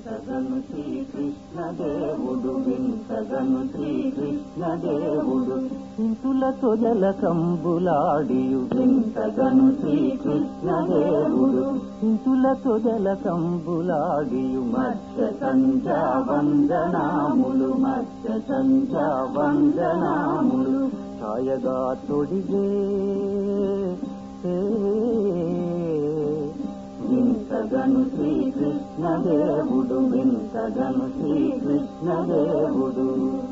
వింతగను శ్రీకృష్ణదేవుడు వింతగను శ్రీకృష్ణదేవుడు ఇంతులతో జల కంబులాడియు వింతగను శ్రీకృష్ణదేవుడు ఇంతులతో జల కంబులాడియు మత్స్య సంధ్యా వందనాములు మత్స్య సంధ్యా వందనాములు ఛాయగా తొడిగే ఏ వింతగను శ్రీకృష్ణదేవుడు వింతగను శ్రీకృష్ణదేవుడు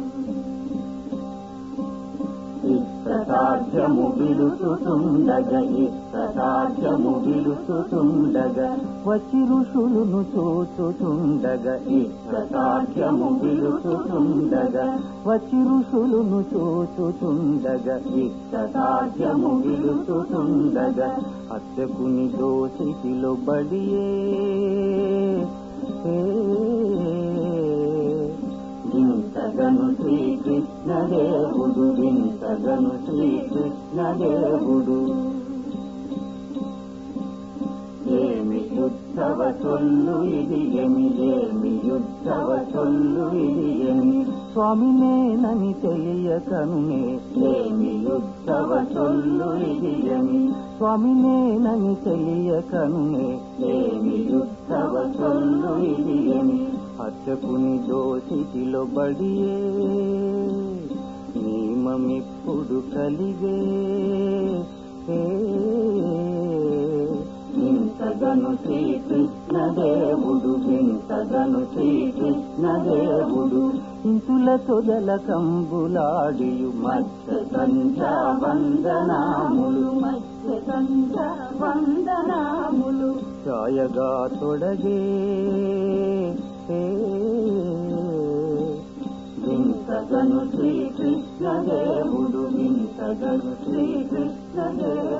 ఇష్టసాధ్యము విలుసుతుండగ ఇష్టసాధ్యము విలుసుతుండగ వచ్చి ఋషులును చూచుతుండగ ఇష్టసాధ్యము విలుసుతుండగ వచ్చి ఋషులును చూచుతుండగ ఇష్టసాధ్యము విలుసుతుండగ హత్యకుని దోషికిలో బడియే ఏ వింతగను శ్రీకృష్ణదేవుడు వింతగను శ్రీకృష్ణదేవుడు ఏమి యుద్ధవ చొల్లు ఇది ఎమి ఏమి యుద్ధవ చొల్లు ఇది ఎమి స్వామి నేనని తెలియకనునే ఏమి యుద్ధవ చొల్లు ఇది ఎమి స్వామి నేనని తెలియకనునే ఏమి యుద్ధవ చొల్లు ఇది ఎమి హత్యకుని దోషికిలో బడియే నియమమిప్పుడు కలిగే ఏ వింతగను శ్రీకృష్ణదేవుడు వింతగను శ్రీకృష్ణదేవుడు ఇంతులతో జల కంబులాడియు మత్స్య సంధ్యా వందనాములు మత్స్య సంధ్యా వందనాములు ఛాయగా తొడగే ఏ వింతగను శ్రీకృష్ణదేవుడు వింతగను శ్రీకృష్ణదేవుడు